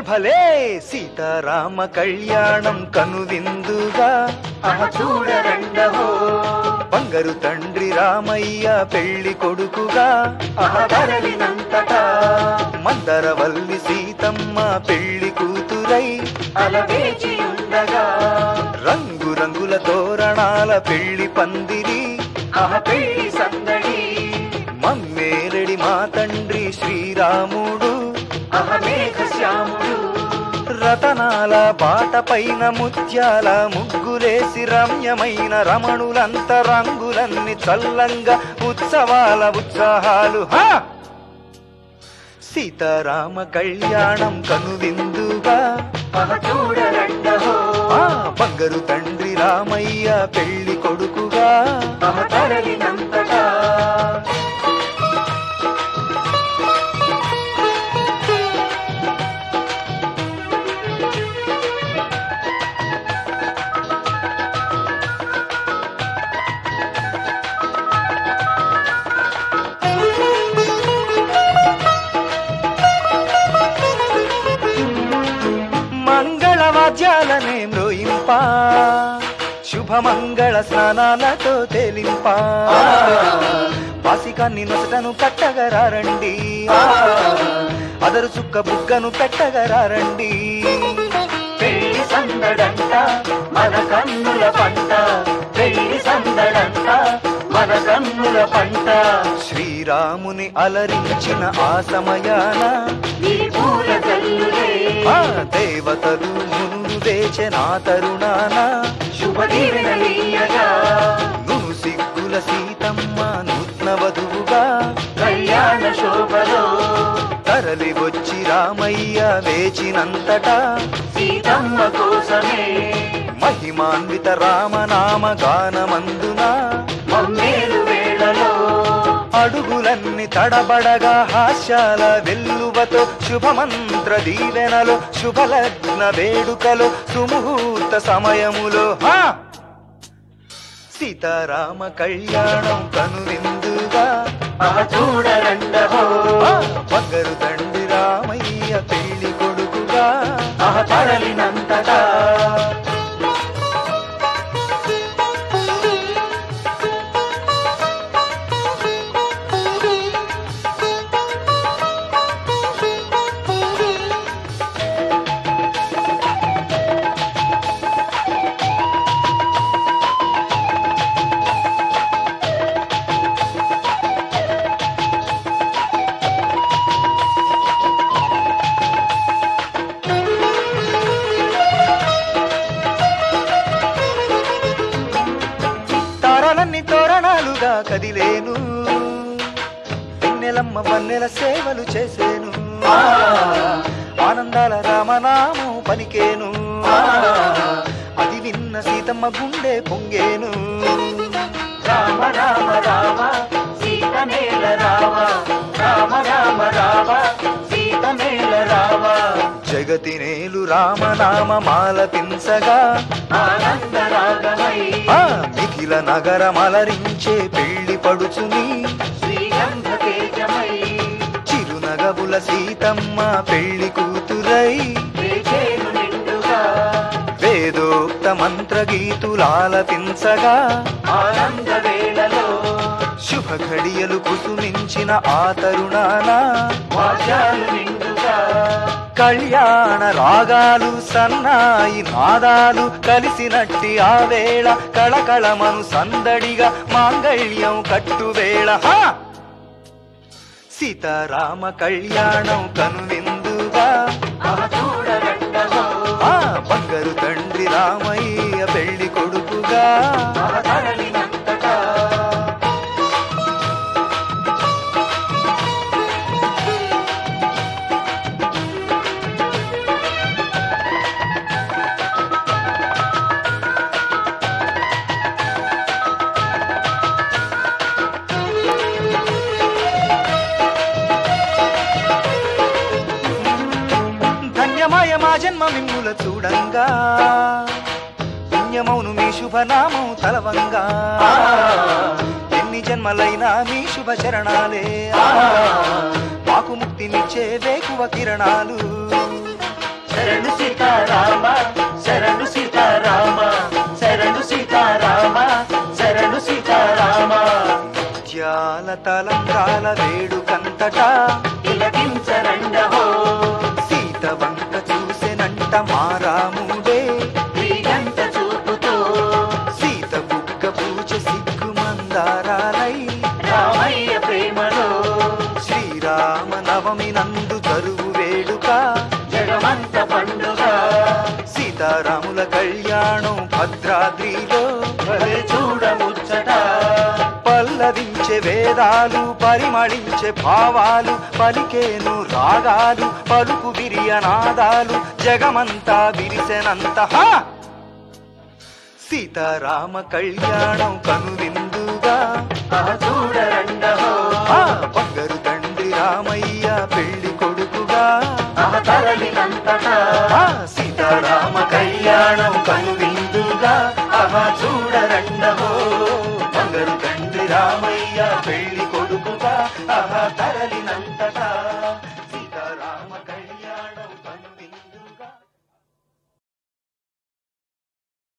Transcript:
భలే సీతారామ కళ్యాణం కనువిందుగా ఆహ చూడరండహో బంగారు తండ్రి రామయ్య పెళ్లి కొడుకుగా ఆహ ధరలినంతటా మందరవల్లి సీతమ్మ పెళ్లి కూతురై అలవేచి ఉండగా రంగు రంగుల తోరణాల పెళ్లి పందిరి ఆహ పెళ్లి సందడి మమ్మేరడి మా తండ్రి శ్రీరాముడు ఆహ మేఘ శ్యాముడు రతనాల బాట పైన ముత్యాల ముగ్గులేసి రమ్యమైన రమణులంత రంగులన్నీ చల్లంగా ఉత్సవాల ఉత్సాహాలు హా! సీతారామ కళ్యాణం కనువిందుగా ఆహ చూడరండహో ఆ బంగారు తండ్రి రామయ్య పెళ్లి కొడుకుగా ఆహ ధరలినంతటా మంగళవాద్యాలనే మ్రోయింప శుభమంగళ స్నానాలతో తేలింప పాసికాన్ని నొసటను కట్టగరారండి అదరు చుక్క బుగ్గను పెట్టగరారండి పెళ్లి సందడంట మన కన్నుల పంట పెళ్లి సందడంట మన కన్నుల పంట శ్రీరాముని అలరించిన ఆ సమయాన ఈ పూల జల్లులే ఆ దేవతలు మునులు వేచెన తరుణాన శుభ దీవెనలీయగా నును సిగ్గుల సీతమ్మ నూత్న వధువుగా కళ్యాణ శోభలో తరలి వచ్చి రామయ్య వేచినంతటా సీతమ్మ కోసమే మహిమాన్విత రామనామ గానమందున మమ్మేలు వేళలో అడుగులన్నీ తడబడగా హాస్యాల వెల్లువతో శుభమంత్ర దీవెనలో శుభలగ్న వేడుకలో సుముహూర్త సమయములో హా! సీతారామ కళ్యాణం కనువిందుగా ఆ చూడరండహో ఆ బంగారు తండ్రి రామయ్య పెళ్లి కొడుకుగా ఆ తరలినంతటా తారాలన్నీ తోరణాలుగా కదిలేను వెన్నెలమ్మ వన్నెల సేవలు చేసేను ఆనందాల రామనామం పలికేను అది విన్న సీతమ్మ గుండె పొంగేను రామ రామ రామ సీత మేల రామ రామ రామ రామ సీత మేల రామ జగతి నేలు రామనామ మాలపించగా ఆనంద రాగమై ఆ మిథిల నగరమలరించే పెళ్లి పడుచుని శ్రీగంధ తేజమై చిరునగవుల సీతమ్మ పెళ్లి కూతురై వేచేను నిండుగా వేదోక్త మంత్ర గీతులాలపించగా ఆనంద వేళలో శుభ ఘడియలు కుసుమించిన ఆ తరుణాన వాద్యాలు నిండుగా కళ్యాణ రాగాలు సన్నాయి నాదాలు కలిసినట్టి ఆ వేళ కళకళమను సందడిగా మాంగళ్యం కట్టువేళ హా! సీతారామ కళ్యాణం కనువిందుగా ఆ చూడరండహో ఆ బంగారు తండ్రి రామయ్య పెళ్లి కొడుకుగా ఆ తరలినంతటా ధన్యమాయ మా జన్మ మిమ్ముల చూడంగా పుణ్యమౌను మీ శుభనామం తలవంగా ఎన్ని జన్మలైనా మీ శుభ చరణాలే మాకు ముక్తినిచ్చే వేకువ కిరణాలు శరణు సీతారామ శరణు సీతారామ శరణు సీతారామ శరణు సీతారామ ముత్యాల తలంగాల వేడుకంతటా తిలకించరండహో సీత వంక చూసెనంట మారాముడే వీగంత చూపుతో సీత బుగ్గ పూజ సిగ్గు మందారాలై రామయ్య ప్రేమలో శ్రీరామ నవమి నందు తరువు వేడుక జగమంత పండుగ సీతారాముల కళ్యాణం భద్రాద్రిలో భలే చూడముచ్చట పల్లవించే వేదాలు పరిమళించే భావాలు పలికేను రాగాలు పలుకు విరియనాదాలు జగమంతా విరిసెనంత హా! సీతారామ కళ్యాణం కనువిందుగా ఆహ చూడరండహో ఆ బంగారు తండ్రి రామయ్య పెళ్లి కొడుకుగా ఆహ తరలినంతటా ఆ సీతారామ కళ్యాణం కనువిందుగా ఆహా చూడరండహో బంగారు తండ్రి రామయ్య పెళ్లి కొడుకుగా ఆహా తరలినంత